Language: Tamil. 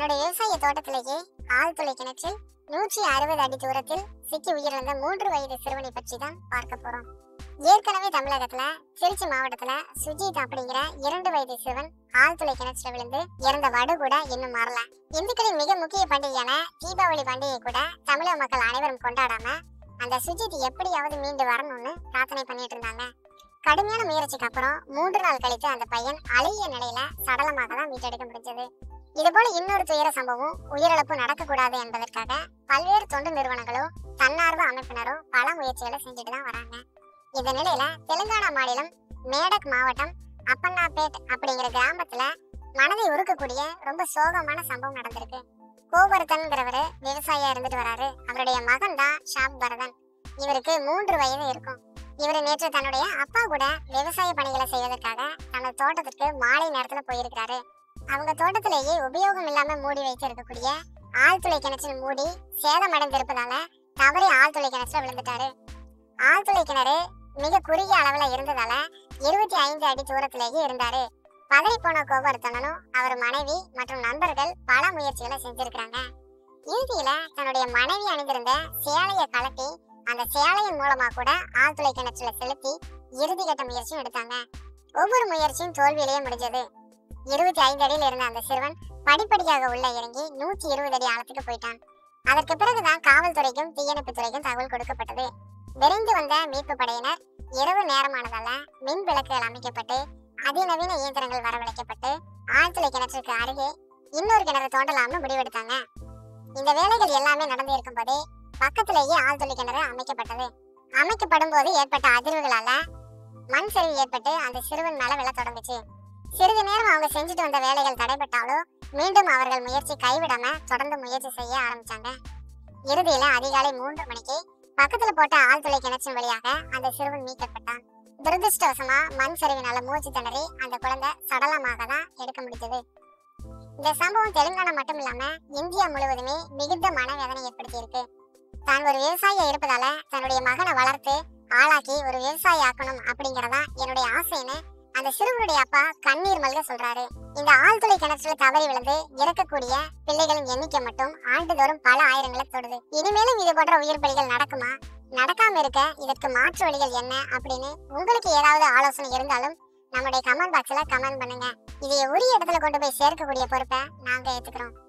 தன்னுடைய விவசாய தோட்டத்திலேயே ஆழ்துளை கிணற்றில் நூற்றி அறுபது அடி தூரத்தில் சிக்கி உயிரிழந்த மூன்று வயது சிறுவனை பற்றி தான் பார்க்க போறோம் ஏற்கனவே தமிழகத்துல திருச்சி மாவட்டத்துல சுஜித் அப்படிங்கிற இரண்டு வயது சிறுவன் ஆழ்துளை கிணற்றுல விழுந்து இறந்த வடு கூட இன்னும் மாறல இந்துக்களின் மிக முக்கிய பண்டிகையான தீபாவளி பண்டிகை கூட தமிழக மக்கள் அனைவரும் கொண்டாடாம அந்த சுஜித் எப்படியாவது மீண்டு வரணும்னு பிரார்த்தனை பண்ணிட்டு இருந்தாங்க கடுமையான முயற்சிக்கு அப்புறம் மூன்று நாள் கழித்து அந்த பையன் அழிய நிலையில சடலமாக தான் மீட்டெடுக்க முடிஞ்சது இது போல இன்னொரு துயர சம்பவம் உயிரிழப்பு நடக்கக்கூடாது என்பதற்காக பல்வேறு தொண்டு நிறுவனங்களும் தன்னார்வ அமைப்பினரும் பல முயற்சிகளை செஞ்சுட்டு தான் வராங்க இந்த நிலையில தெலுங்கானா மாநிலம் மேடக் மாவட்டம் அப்பன்னாபேட் அப்படிங்கிற கிராமத்துல மனதை உருக்கக்கூடிய ரொம்ப சோகமான சம்பவம் நடந்திருக்கு கோபர்தன்கிறவரு விவசாயியா இருந்துட்டு வராரு அவருடைய மகன் தான் ஷாப் பரதன் இவருக்கு மூன்று வயது இருக்கும் இவர் நேற்று தன்னுடைய அப்பா கூட விவசாய பணிகளை செய்வதற்காக தனது தோட்டத்திற்கு மாலை நேரத்துல போயிருக்கிறாரு அவங்க தோட்டத்திலேயே உபயோகம் இல்லாம மூடி வைத்திருக்கக்கூடிய ஆழ்துளை கிணற்றின் மூடி சேதமடைந்திருப்பதால தவறி ஆழ்துளை கிணற்றுல விழுந்துட்டாரு ஆழ்துளை கிணறு மிக குறுகிய அளவுல இருந்ததால இருபத்தி ஐந்து அடி தூரத்திலேயே இருந்தாரு பதறி போன கோபர்த்தனனும் அவர் மனைவி மற்றும் நண்பர்கள் பல முயற்சிகளை செஞ்சிருக்கிறாங்க இறுதியில தன்னுடைய மனைவி அணிந்திருந்த சேலையை கலட்டி அந்த சேலையின் மூலமா கூட ஆழ்துளை கிணற்றுல செலுத்தி இறுதி கட்ட முயற்சியும் எடுத்தாங்க ஒவ்வொரு முயற்சியும் தோல்வியிலேயே முடிஞ்சது இருபத்தி ஐந்து அடியில் இருந்த அந்த சிறுவன் படிப்படியாக உள்ள இறங்கி நூற்றி இருபது அடி ஆழத்துக்கு போயிட்டான் அதற்கு பிறகுதான் காவல்துறைக்கும் தீயணைப்பு துறைக்கும் தகவல் கொடுக்கப்பட்டது விரைந்து வந்த மீட்பு படையினர் இரவு நேரமானதால மின் விளக்குகள் அமைக்கப்பட்டு அதிநவீன இயந்திரங்கள் வரவழைக்கப்பட்டு ஆழ்துளை கிணற்றுக்கு அருகே இன்னொரு கிணறு தோண்டலாம்னு முடிவெடுத்தாங்க இந்த வேலைகள் எல்லாமே நடந்து இருக்கும் போதே பக்கத்திலேயே ஆழ்துளை கிணறு அமைக்கப்பட்டது அமைக்கப்படும் போது ஏற்பட்ட அதிர்வுகளால மண் சரிவு ஏற்பட்டு அந்த சிறுவன் மேல விழ தொடங்குச்சு சிறிது நேரம் அவங்க செஞ்சுட்டு வந்த வேலைகள் தடைபட்டாலும் மீண்டும் அவர்கள் முயற்சி கைவிடாம தொடர்ந்து முயற்சி செய்ய ஆரம்பிச்சாங்க இறுதியில அதிகாலை மூன்று மணிக்கு பக்கத்துல போட்ட ஆழ்துளை கிணற்றின் வழியாக அந்த சிறுவன் மீட்கப்பட்டான் துரதிருஷ்டவசமா மண் சரிவினால மூச்சு திணறி அந்த குழந்தை சடலமாக தான் எடுக்க முடிஞ்சது இந்த சம்பவம் தெலுங்கானா மட்டும் இல்லாம இந்தியா முழுவதுமே மிகுந்த மனவேதனை ஏற்படுத்தி இருக்கு தான் ஒரு விவசாயியா இருப்பதால தன்னுடைய மகனை வளர்த்து ஆளாக்கி ஒரு விவசாயி ஆக்கணும் அப்படிங்கறதா என்னுடைய ஆசைன்னு அந்த சிறுவனுடைய அப்பா கண்ணீர் மல்க சொல்றாரு இந்த ஆழ்துளை கிணற்றுல தவறி விழுந்து இறக்கக்கூடிய பிள்ளைகளின் எண்ணிக்கை மட்டும் ஆண்டுதோறும் பல ஆயிரங்களை தொடுது இனிமேலும் இது போன்ற உயிர் பலிகள் நடக்குமா நடக்காம இருக்க இதற்கு மாற்று வழிகள் என்ன அப்படின்னு உங்களுக்கு ஏதாவது ஆலோசனை இருந்தாலும் நம்முடைய கமெண்ட் பாக்ஸ்ல கமெண்ட் பண்ணுங்க இதை உரிய இடத்துல கொண்டு போய் சேர்க்கக்கூடிய பொறுப்பை நாங்க ஏத்துக்கிறோம்